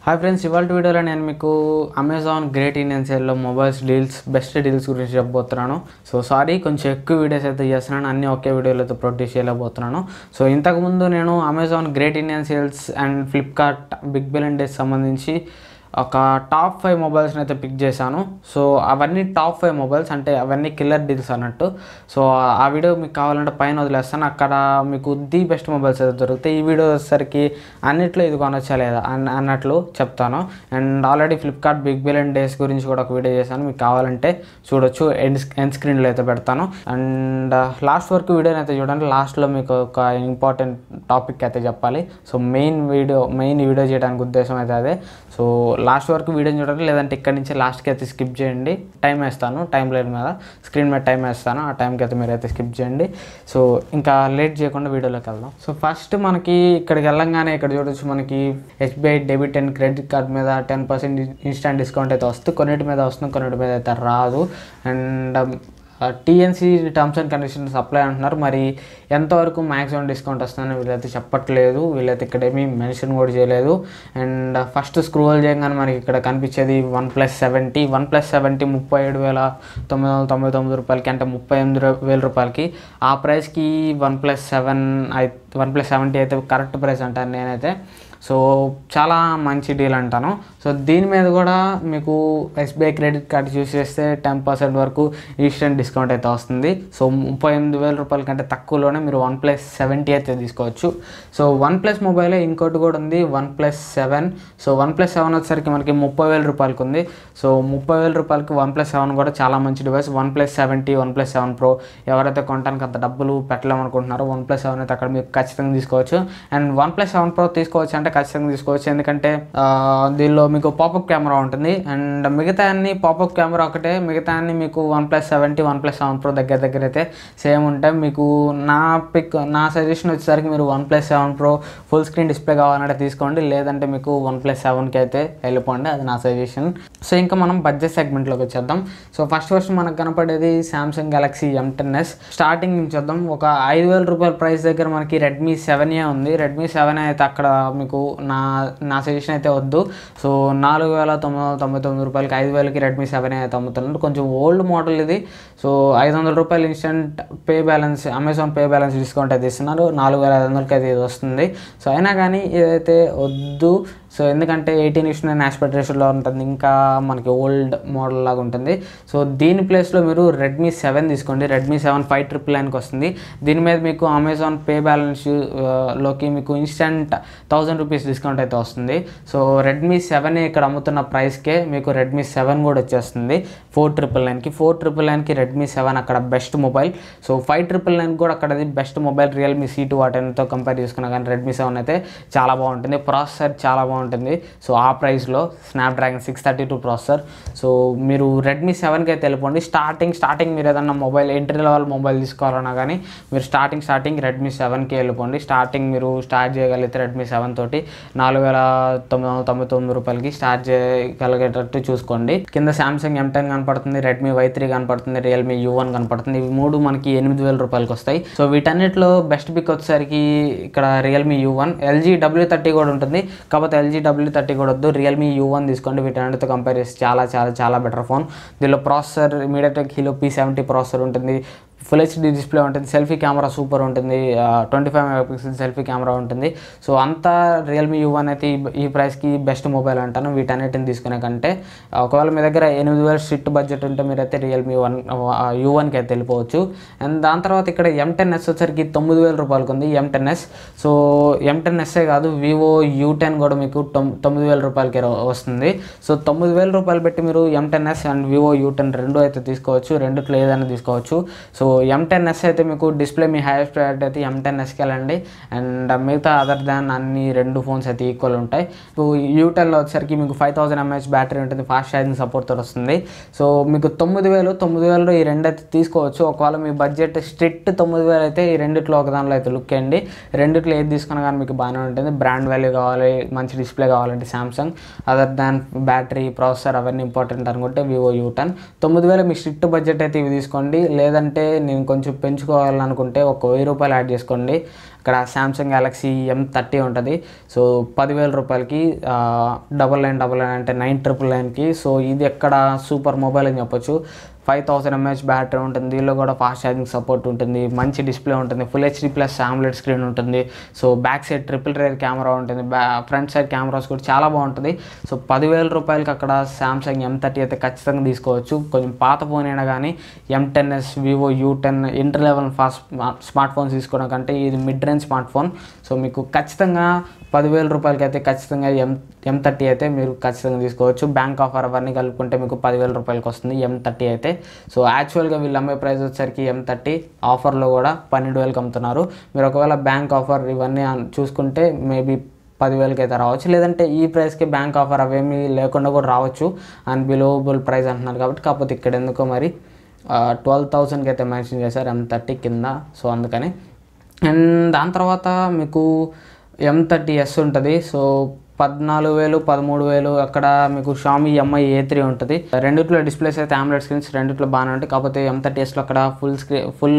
hi friends ఇవాళ వీడియోలో నేను మీకు అమెజాన్ గ్రేట్ ఇండియన్ సేల్లో మొబైల్స్ డీల్స్ బెస్ట్ డీల్స్ గురించి చెప్పబోతున్నాను సో సారీ కొంచెం ఎక్కువ వీడియోస్ అయితే చేస్తున్నాను అన్నీ ఒకే వీడియోలో అయితే ప్రొడ్యూస్ చేయలేకపోతున్నాను సో ఇంతకుముందు నేను Amazon great Indian sales and Flipkart big billion days సంబంధించి ఒక టాప్ ఫైవ్ మొబైల్స్ని అయితే పిక్ చేశాను సో అవన్నీ టాప్ ఫైవ్ మొబైల్స్ అంటే అవన్నీ కిల్లర్ డీల్స్ అన్నట్టు సో ఆ వీడియో మీకు కావాలంటే పైన వదిలేస్తాను అక్కడ మీకు ది బెస్ట్ మొబైల్స్ అయితే దొరుకుతాయి ఈ వీడియో వచ్చేసరికి అన్నిట్లో ఇది కొనొచ్చా లేదా అన్న అన్నట్లు చెప్తాను and already Flipkart big billion days గురించి కూడా ఒక వీడియో చేశాను మీకు కావాలంటే చూడొచ్చు ఎండ్ ఎండ్ స్క్రీన్లో అయితే పెడతాను అండ్ లాస్ట్ వరకు వీడియోని అయితే చూడండి లాస్ట్లో మీకు ఒక ఇంపార్టెంట్ టాపిక్ అయితే చెప్పాలి so main video main video చేయడానికి ఉద్దేశం అయితే అదే సో లాస్ట్ వరకు వీడియోని చూడండి లేదంటే ఇక్కడి నుంచి లాస్ట్కి అయితే స్కిప్ చేయండి టైం వేస్తాను టైం లైన్ మీద స్క్రీన్ మీద టైం వేస్తాను ఆ టైంకి అయితే మీరు అయితే స్కిప్ చేయండి సో ఇంకా లేట్ చేయకుండా వీడియోలోకి వెళ్దాం సో ఫస్ట్ మనకి ఇక్కడికి వెళ్ళంగానే ఇక్కడ చూడొచ్చు మనకి SBI debit and credit card మీద టెన్ పర్సెంట్ ఇన్స్టాంట్ డిస్కౌంట్ అయితే వస్తుంది కొన్నిటి మీద వస్తుంది కొన్నిటి మీద అయితే రాదు and TNC terms and conditions apply అంటున్నారు మరి ఎంతవరకు మ్యాక్సిమం డిస్కౌంట్ వస్తుందని వీళ్ళైతే చెప్పట్లేదు వీళ్ళైతే ఇక్కడ ఏమీ మెన్షన్ కూడా చేయలేదు అండ్ ఫస్ట్ స్క్రోల్ చేయగానే మనకి ఇక్కడ కనిపించేది OnePlus seven T OnePlus seven T ముప్పై ఏడు వేల తొమ్మిది వందల తొంభై తొమ్మిది రూపాయలకి అంటే ముప్పై ఎనిమిది రూ- వేల రూపాయలకి ఆ ప్రైస్కి వన్ ప్లస్ సెవెన్ అయి వన్ ప్లస్ సెవెంటీ అయితే కరెక్ట్ ప్రైస్ అంటాను నేనైతే సో చాలా మంచి డీల్ అంటాను సో దీని మీద కూడా మీకు ఎస్బీఐ క్రెడిట్ కార్డ్ యూస్ చేస్తే టెన్ పర్సెంట్ వరకు ఇన్స్టెంట్ డిస్కౌంట్ అయితే వస్తుంది సో ముప్పై ఎనిమిది వేల రూపాయల కంటే తక్కువలోనే మీరు వన్ ప్లస్ సెవెంటీ అయితే తీసుకోవచ్చు సో వన్ ప్లస్ మొబైల్ ఇంకోటి కూడా ఉంది OnePlus seven so OnePlus seven వచ్చేసరికి మనకి ముప్పై వేల రూపాయలకి ఉంది సో ముప్పై వేల రూపాయలకి వన్ ప్లస్ సెవెన్ కూడా చాలా మంచి device OnePlus seven T OnePlus seven pro ఎవరైతే కొనడానికి అంత డబ్బులు పెట్టలేమనుకుంటున్నారో వన్ ప్లస్ సెవెన్ అయితే అక్కడ మీరు ఖచ్చితంగా తీసుకోవచ్చు and OnePlus seven pro తీసుకోవచ్చు అంటే ఖచ్చితంగా తీసుకోవచ్చు ఎందుకంటే ఆ, దీనిలో మీకు పాపప్ కెమెరా ఉంటుంది అండ్ మిగతా అన్ని పాపప్ కెమెరా ఒకటే మిగతా అన్ని మీకు OnePlus seven T OnePlus seven pro దగ్గర దగ్గర అయితే సేమ్ ఉంటాయి మీకు నా పిక్ నా సజెషన్ వచ్చేసరికి మీరు OnePlus seven pro full screen display కావాలంటే తీసుకోండి లేదంటే మీకు వన్ ప్లస్ సెవెన్కి అయితే వెళ్ళిపోండి అది నా సజెషన్ సో ఇంకా మనం బడ్జెట్ సెగ్మెంట్లోకి వచ్చేద్దాం సో ఫస్ట్ ఫస్ట్ మనకు కనపడేది Samsung Galaxy M ten S starting నుంచి వద్దాం ఒక ఐదు వేల రూపాయల ప్రైస్ దగ్గర మనకి రెడ్మీ సెవెన్ ఏ ఉంది రెడ్మీ సెవెన్ అయితే అక్కడ మీకు నా నా సజెషన్ అయితే వద్దు సో నాలుగు వేల తొమ్మిది వందల తొంభై తొమ్మిది రూపాయలకి ఐదు వేలకి రెడ్మీ సెవెన్ అయితే అమ్ముతున్నారు కొంచెం ఓల్డ్ మోడల్ ఇది సో ఐదు వందల రూపాయలు instant pay balance Amazon pay balance discount అయితే ఇస్తున్నారు నాలుగు వేల ఐదు వందలకి అయితే ఇది వస్తుంది సో అయినా కానీ ఇదైతే వద్దు సో ఎందుకంటే ఎయిటీన్ ఇష్యూ నైన్ ఆస్పెక్ట్ రేషియోలో ఉంటుంది ఇంకా మనకి ఓల్డ్ మోడల్ లాగా ఉంటుంది సో దీని ప్లేస్లో మీరు రెడ్మీ సెవెన్ తీసుకోండి రెడ్మీ సెవెన్ ఫైవ్ ట్రిపుల్ నైన్కి వస్తుంది దీని మీద మీకు అమెజాన్ పే బ్యాలెన్స్ లోకి మీకు ఇన్స్టెంట్ థౌజండ్ రూపీస్ డిస్కౌంట్ అయితే వస్తుంది సో రెడ్మీ సెవెన్ ఇక్కడ అమ్ముతున్న ప్రైస్కే మీకు రెడ్మీ సెవెన్ కూడా వచ్చేస్తుంది ఫోర్ ట్రిపుల్ నైన్కి ఫోర్ ట్రిపుల్ నైన్కి రెడ్మీ సెవెన్ అక్కడ best mobile so five triple nine కూడా అక్కడ best mobile Realme C two వాటితో కంపేర్ చేసుకున్నా కానీ రెడ్మీ సెవెన్ అయితే చాలా బాగుంటుంది ప్రాసెసర్ చాలా బాగుంటుంది సో ఆ ప్రైస్లో Snapdragon six thirty two processor so మీరు రెడ్మీ సెవెన్కి అయితే వెళ్ళిపోండి స్టార్టింగ్ స్టార్టింగ్ మీరు ఏదన్నా మొబైల్ ఎంట్రీ లెవెల్ మొబైల్ తీసుకోవాలన్నా కానీ మీరు స్టార్టింగ్ స్టార్టింగ్ రెడ్మీ సెవెన్కి వెళ్ళిపోండి స్టార్టింగ్ మీరు స్టార్ట్ చేయగలిగితే రెడ్మీ సెవెన్ తోటి నాలుగు వేల తొమ్మిది వందల తొంభై తొమ్మిది రూపాయలకి స్టార్ట్ చేయగలిగేటట్టు చూసుకోండి కింద సామ్సంగ్ ఎం టెన్ కనపడుతుంది రెడ్మీ వై త్రీ కనపడుతుంది రియల్మీ యూ వన్ కనపడుతుంది ఇవి మూడు మనకి ఎనిమిది వేల రూపాయలకి వస్తాయి సో వీటన్నిటిలో బెస్ట్ పిక్ వచ్చేసరికి ఇక్కడ Realme U one LG W thirty కూడా ఉంటుంది కాకపోతే ఎల్జీ డబ్ల్యూ థర్టీ కూడా వద్దు రియల్మీ యూ వన్ తీసుకోండి వీటన్నిటితో కంపేర్ చేసి చాలా చాలా చాలా బెటర్ ఫోన్ దీనిలో processor MediaTek Helio P seventy processor ఉంటుంది ఫుల్ హెచ్డి డిస్ప్లే ఉంటుంది సెల్ఫీ కెమెరా సూపర్ ఉంటుంది twenty five megapixel selfie camera ఉంటుంది సో అంతా రియల్మీ యూ వన్ అయితే ఈ- ఈ ప్రైస్కి బెస్ట్ మొబైల్ అంటాను వీటన్నిటిని తీసుకునే కంటే ఒకవేళ మీ దగ్గర ఎనిమిది వేల స్ట్రిక్ట్ బడ్జెట్ ఉంటే మీరైతే రియల్మీ వన్ యూ వన్కి అయితే వెళ్ళిపోవచ్చు అండ్ దాని తర్వాత ఇక్కడ ఎం టెన్ ఎస్ వచ్చరికి తొమ్మిది వేల రూపాయలకి ఉంది M ten S so M ten SA కాదు వివో యూ టెన్ కూడా మీకు తొమ్- తొమ్మిది వేల రూపాయలకి ర- వస్తుంది సో తొమ్మిది వేల రూపాయలు పెట్టి మీరు M ten S and Vivo U ten రెండు అయితే తీసుకోవచ్చు రెండిట్లో ఏదైనా తీసుకోవచ్చు సో ఎం టెన్ ఎస్ అయితే మీకు డిస్ప్లే మీ హైయెస్ట్ ప్రయారిటీ అయితే ఎం టెన్ ఎస్కి వెళ్ళండి అండ్ మిగతా అదర్ దాన్ అన్ని రెండు ఫోన్స్ అయితే ఈక్వల్ ఉంటాయి ఇప్పుడు యూ టెన్లో వచ్చేసరికి మీకు ఫైవ్ థౌసండ్ ఎంహెచ్ బ్యాటరీ ఉంటుంది ఫాస్ట్ ఛార్జింగ్ సపోర్ట్తో వస్తుంది సో మీకు తొమ్మిది వేలు తొమ్మిది వేలలో ఈ రెండు అయితే తీసుకోవచ్చు ఒకవేళ మీ బడ్జెట్ స్ట్రిక్ట్ తొమ్మిది వేలు అయితే ఈ రెండిట్లో ఒక దానిలో అయితే లుక్ వేయండి రెండిట్లో ఏది తీసుకున్నా కానీ మీకు బాగానే ఉంటుంది బ్రాండ్ వాల్యూ కావాలి మంచి డిస్ప్లే కావాలంటే Samsung other than battery processor అవన్నీ ఇంపార్టెంట్ అనుకుంటే వివో యూ టెన్ తొమ్మిది వేలు మీ స్ట్రిక్ట్ బడ్జెట్ అయితే ఇవి తీసుకోండి లేదంటే నేను కొంచెం పెంచుకోవాలనుకుంటే ఒక వెయ్యి రూపాయలు యాడ్ చేసుకోండి ఇక్కడ శాంసంగ్ గ్యాలక్సీ ఎం థర్టీ ఉంటుంది సో పదివేల రూపాయలకి డబల్ నైన్ డబల్ నైన్ అంటే నైన్ ట్రిపుల్ నైన్కి సో ఇది ఎక్కడ సూపర్ మొబైల్ అని చెప్పొచ్చు ఫైవ్ థౌసండ్ ఎంహెచ్ బ్యాటరీ ఉంటుంది దీనిలో కూడా ఫాస్ట్ ఛార్జింగ్ సపోర్ట్ ఉంటుంది మంచి డిస్ప్లే ఉంటుంది full HD plus AMOLED screen ఉంటుంది so back side triple rear camera ఉంటుంది బ్యా ఫ్రంట్ సైడ్ కెమెరాస్ కూడా చాలా బాగుంటుంది సో పదివేల రూపాయలకి అక్కడ శాంసంగ్ ఎం థర్టీ అయితే ఖచ్చితంగా తీసుకోవచ్చు కొంచెం పాత ఫోన్ అయినా కానీ M ten S Vivo U ten entry level fast smartphones తీసుకోవడం కంటే ఇది mid range smartphone so మీకు ఖచ్చితంగా పదివేల రూపాయలకి అయితే ఖచ్చితంగా ఎం ఎం థర్టీ అయితే మీరు ఖచ్చితంగా తీసుకోవచ్చు బ్యాంక్ ఆఫర్ అవన్నీ కలుపుకుంటే మీకు పదివేల రూపాయలకి వస్తుంది ఎం థర్టీ అయితే సో యాక్చువల్గా వీళ్ళు అమ్మే ప్రైస్ వచ్చేసరికి ఎం థర్టీ ఆఫర్లో కూడా పన్నెండు వేలకు అమ్ముతున్నారు మీరు ఒకవేళ బ్యాంక్ ఆఫర్ ఇవన్నీ అన్- చూసుకుంటే మేబీ పదివేలకి అయితే రావచ్చు లేదంటే ఈ ప్రైస్కి బ్యాంక్ ఆఫర్ అవేమీ లేకుండా కూడా రావచ్చు అండ్ బిలోబుల్ ప్రైస్ అంటున్నారు కాబట్టి కాకపోతే ఇక్కడ ఎందుకో మరి ట్వెల్వ్ థౌసండ్కి అయితే మెన్షన్ చేశారు ఎం థర్టీ కింద సో అందుకని అండ్ దాని తర్వాత మీకు ఎం థర్టీ ఎస్ ఉంటుంది సో పద్నాలుగు వేలు పదమూడు వేలు అక్కడ మీకు షామీ ఎంఐ ఏ త్రీ ఉంటుంది రెండిట్లో డిస్ప్లేస్ అయితే ఆమ్లెట్ స్క్రీన్స్ రెండిట్లో బాగానే ఉంటాయి కాకపోతే ఎం థర్టీ ఎస్లో అక్కడ full screen full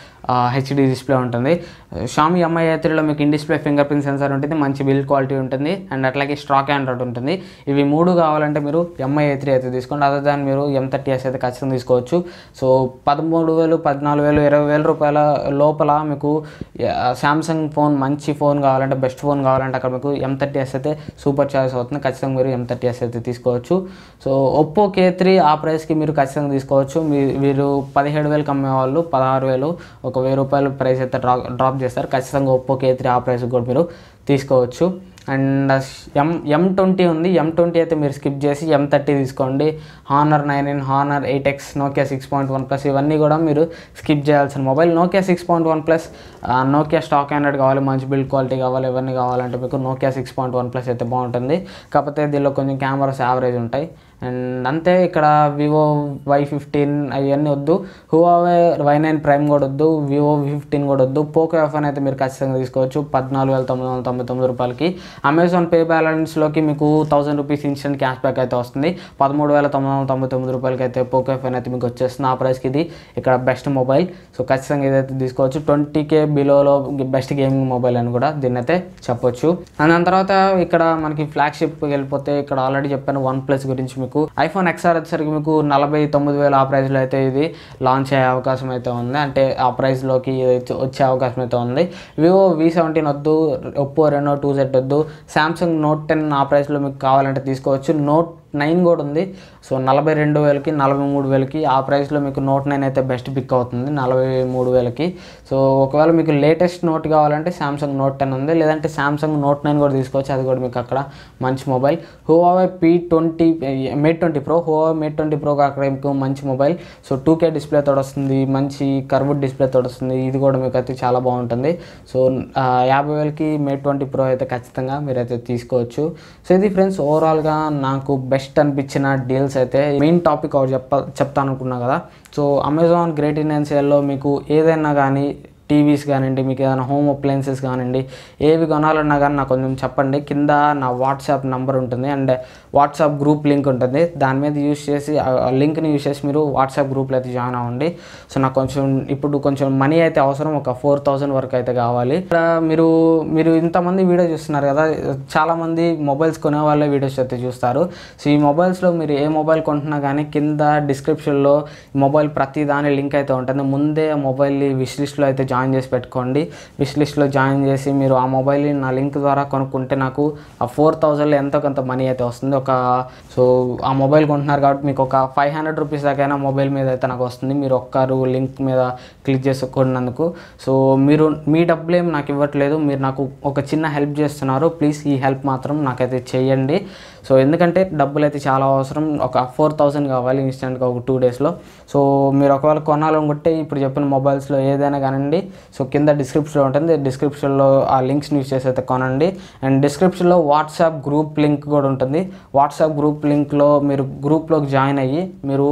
HD display ఉంటుంది షామీ ఎంఐ ఏ త్రీలో మీకు in display fingerprint sensor ఉంటుంది మంచి బిల్డ్ క్వాలిటీ ఉంటుంది అండ్ అట్లాగే స్ట్రాక్ ఆండ్రాయిడ్ ఉంటుంది ఇవి మూడు కావాలంటే మీరు ఎంఐ ఏ త్రీ అయితే తీసుకోండి అదర్ దాన్ మీరు ఎం థర్టీ ఎస్ అయితే ఖచ్చితంగా తీసుకోవచ్చు సో పదమూడు వేలు పద్నాలుగు వేలు ఇరవై వేల రూపాయల లోపల మీకు శాంసంగ్ ఫోన్ మంచి ఫోన్ కావాలంటే బెస్ట్ ఫోన్ కావాలంటే అక్కడ మీకు ఎం థర్టీ ఎస్ అయితే సూపర్ చాయిస్ అవుతుంది ఖచ్చితంగా మీరు ఎం థర్టీ ఎస్ అయితే తీసుకోవచ్చు సో ఒప్పో కే త్రీ ఆ ప్రైస్కి మీరు ఖచ్చితంగా తీసుకోవచ్చు మీ మీరు పదిహేడు వేలకు అమ్మేవాళ్ళు పదహారు వేలు ఒక వెయ్యి రూపాయలు ప్రైస్ అయితే డ్రా డ్రాప్ చేస్తారు ఖచ్చితంగా ఒప్పో కే త్రీ ఆ ప్రైస్కి కూడా మీరు తీసుకోవచ్చు అండ్ ఎం ఎం ట్వంటీ ఉంది ఎం ట్వంటీ అయితే మీరు స్కిప్ చేసి ఎం థర్టీ తీసుకోండి Honor nine N Honor eight X Nokia six point one plus ఇవన్నీ కూడా మీరు స్కిప్ చేయాల్సిన mobile Nokia six point one plus Nokia stock Android కావాలి మంచి బిల్డ్ క్వాలిటీ కావాలి ఇవన్నీ కావాలంటే మీకు Nokia six point one plus అయితే బాగుంటుంది కాకపోతే దీనిలో కొంచెం కెమెరాస్ యావరేజ్ ఉంటాయి అండ్ అంతే ఇక్కడ వివో వై ఫిఫ్టీన్ అవన్నీ వద్దు హువావే వై నైన్ ప్రైమ్ కూడా వద్దు వివో వి ఫిఫ్టీన్ కూడా వద్దు పోకో ఎఫ్ఎన్ అయితే మీరు ఖచ్చితంగా తీసుకోవచ్చు పద్నాలుగు వేల తొమ్మిది వందల తొంభై తొమ్మిది రూపాయలకి అమెజాన్ పే బ్యాలెన్స్లోకి మీకు thousand rupees instant cashback అయితే వస్తుంది పదమూడు వేల తొమ్మిది వందల తొంభై తొమ్మిది రూపాయలకి అయితే పోకో ఎఫ్ఎన్ అయితే మీకు వచ్చేస్తుంది ఆ ప్రైస్కి ఇది ఇక్కడ బెస్ట్ మొబైల్ సో ఖచ్చితంగా ఇదైతే తీసుకోవచ్చు ట్వంటీ కే బిలోలో బెస్ట్ గేమింగ్ మొబైల్ అని కూడా దీన్ని అయితే చెప్పొచ్చు అండ్ దాని తర్వాత ఇక్కడ మనకి ఫ్లాగ్షిప్ వెళ్ళిపోతే ఇక్కడ ఆల్రెడీ చెప్పాను వన్ ప్లస్ గురించి మీకు ఐఫోన్ ఎక్స్ఆర్ వచ్చేసరికి మీకు నలభై తొమ్మిది వేలు ఆ ప్రైస్లో అయితే ఇది లాంచ్ అయ్యే అవకాశం అయితే ఉంది అంటే ఆ ప్రైస్లోకి వచ్చే అవకాశం అయితే ఉంది వివో వి సెవెంటీన్ వద్దు ఒప్పో రెనో టూ సెట్ వద్దు శాంసంగ్ నోట్ టెన్ ఆ ప్రైస్లో మీకు కావాలంటే తీసుకోవచ్చు నోట్ నైన్ కూడా ఉంది సో నలభై రెండు వేలకి నలభై మూడు వేలకి ఆ ప్రైస్లో మీకు నోట్ నైన్ అయితే బెస్ట్ పిక్ అవుతుంది నలభై మూడు వేలకి సో ఒకవేళ మీకు లేటెస్ట్ నోట్ కావాలంటే శాంసంగ్ నోట్ టెన్ ఉంది లేదంటే శాంసంగ్ నోట్ నైన్ కూడా తీసుకోవచ్చు అది కూడా మీకు అక్కడ మంచి mobile Huawei P twenty Mate twenty Pro Huawei Mate twenty Pro అక్కడ మీకు మంచి mobile so two K display తోడు వస్తుంది మంచి కర్వ్డ్ డిస్ప్లే తోడు వస్తుంది ఇది కూడా మీకు అయితే చాలా బాగుంటుంది సో ఆ, యాభై వేలకి మేట్ ట్వంటీ ప్రో అయితే ఖచ్చితంగా మీరైతే తీసుకోవచ్చు సో ఇది ఫ్రెండ్స్ ఓవరాల్గా నాకు బెస్ట్ అనిపించిన డీల్స్ అయితే మెయిన్ టాపిక్ ఒకటి చెప్ప చెప్తాను అనుకున్నా కదా సో అమెజాన్ గ్రేట్ ఇండియన్ సేల్లో మీకు ఏదైనా కానీ టీవీస్ కానివ్వండి మీకు ఏదైనా హోమ్ అప్లయన్సెస్ కానివ్వండి ఏవి కొనాలన్నా కానీ నాకు కొంచెం చెప్పండి కింద నా వాట్సాప్ నంబర్ ఉంటుంది అండ్ వాట్సాప్ గ్రూప్ లింక్ ఉంటుంది దాని మీద యూస్ చేసి ఆ లింక్ని యూస్ చేసి మీరు వాట్సాప్ గ్రూప్లో అయితే జాయిన్ అవ్వండి సో నాకు కొంచెం ఇప్పుడు కొంచెం మనీ అయితే అవసరం ఒక ఫోర్ థౌజండ్ వరకు అయితే కావాలి ఇక్కడ మీరు మీరు ఇంతమంది వీడియో చూస్తున్నారు కదా చాలామంది మొబైల్స్ కొనే వాళ్ళే వీడియోస్ అయితే చూస్తారు సో ఈ మొబైల్స్లో మీరు ఏ మొబైల్ కొంటున్నా కానీ కింద డిస్క్రిప్షన్లో మొబైల్ ప్రతి దాని లింక్ అయితే ఉంటుంది ముందే ఆ మొబైల్ని విష్ లిస్ట్లో అయితే జాయిన్ చేసి పెట్టుకోండి విష్ లిస్ట్లో జాయిన్ చేసి మీరు ఆ మొబైల్ని నా లింక్ ద్వారా కొనుక్కుంటే నాకు ఆ ఫోర్ థౌజండ్లో ఎంతో కొంత మనీ అయితే వస్తుంది ఒక సో ఆ మొబైల్ కొంటున్నారు కాబట్టి మీకు ఒక ఫైవ్ హండ్రెడ్ రూపీస్ దాకైనా మొబైల్ మీద అయితే నాకు వస్తుంది మీరు ఒక్కరు లింక్ మీద క్లిక్ చేసి కొన్నందుకు సో మీరు మీ డబ్బులు ఏం నాకు ఇవ్వట్లేదు మీరు నాకు ఒక చిన్న హెల్ప్ చేస్తున్నారు ప్లీజ్ ఈ హెల్ప్ మాత్రం నాకైతే చేయండి సో ఎందుకంటే డబ్బులు అయితే చాలా అవసరం ఒక ఫోర్ థౌసండ్ కావాలి ఇన్స్టెంట్గా ఒక టూ డేస్లో సో మీరు ఒకవేళ కొనాలనుకుంటే ఇప్పుడు చెప్పిన మొబైల్స్లో ఏదైనా కానివ్వండి సో కింద డిస్క్రిప్షన్లో ఉంటుంది డిస్క్రిప్షన్లో ఆ లింక్స్ యూస్ చేసి అయితే కొనండి అండ్ డిస్క్రిప్షన్లో వాట్సాప్ గ్రూప్ లింక్ కూడా ఉంటుంది వాట్సాప్ గ్రూప్ లింక్లో మీరు గ్రూప్లోకి జాయిన్ అయ్యి మీరు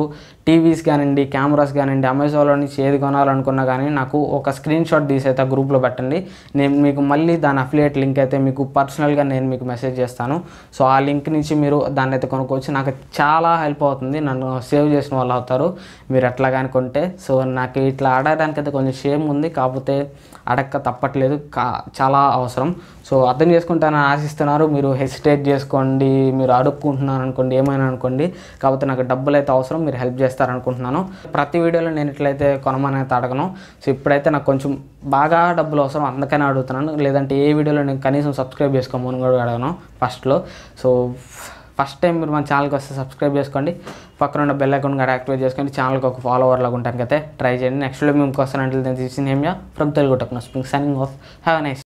టీవీస్ కానివ్వండి కెమెరాస్ కానివ్వండి అమెజాన్లో నుంచి ఏది కొనాలనుకున్నా కానీ నాకు ఒక స్క్రీన్ షాట్ తీసి అయితే ఆ గ్రూప్లో పెట్టండి నేను మీకు మళ్ళీ దాని అఫిలియేట్ లింక్ అయితే మీకు పర్సనల్గా నేను మీకు మెసేజ్ చేస్తాను సో ఆ లింక్ నుంచి మీరు దాన్ని అయితే కొనుక్కోవచ్చు నాకు చాలా హెల్ప్ అవుతుంది నన్ను సేవ్ చేసిన వాళ్ళు అవుతారు మీరు ఎట్లా కానీ కొంటే సో నాకు ఇట్లా ఆడడానికి అయితే కొంచెం షేమ్ ఉంది కాకపోతే అడక్క తప్పట్లేదు కా చాలా అవసరం సో అర్థం చేసుకుంటానని ఆశిస్తున్నారు మీరు హెసిటేట్ చేసుకోండి మీరు అడుక్కుంటున్నారు అనుకోండి ఏమైనా అనుకోండి కాకపోతే నాకు డబ్బులు అయితే అవసరం మీరు హెల్ప్ చేస్తారనుకుంటున్నాను ప్రతి వీడియోలో నేను ఇట్లయితే కొనమని అయితే అడగను సో ఇప్పుడైతే నాకు కొంచెం బాగా డబ్బులు అవసరం అందుకనే అడుగుతున్నాను లేదంటే ఏ వీడియోలో నేను కనీసం సబ్స్క్రైబ్ చేసుకోమని కూడా అడగను ఫస్ట్లో సో ఫస్ట్ టైం మీరు మన ఛానల్కి వస్తే సబ్స్క్రైబ్ చేసుకోండి పక్కన ఉన్న బెల్ అకౌంట్ కూడా యాక్టివేట్ చేసుకోండి ఛానల్కి ఒక ఫాలోవర్ లాగా ఉంటానికి అయితే ట్రై చేయండి నెక్స్ట్ వీడియో మేము వస్తానంటే తీసిన హేమ్యా ఫ్రమ్ తెలుగు టెక్నో స్పింగ్ సైనింగ్ ఆఫ్ హ్యావ్ నైస్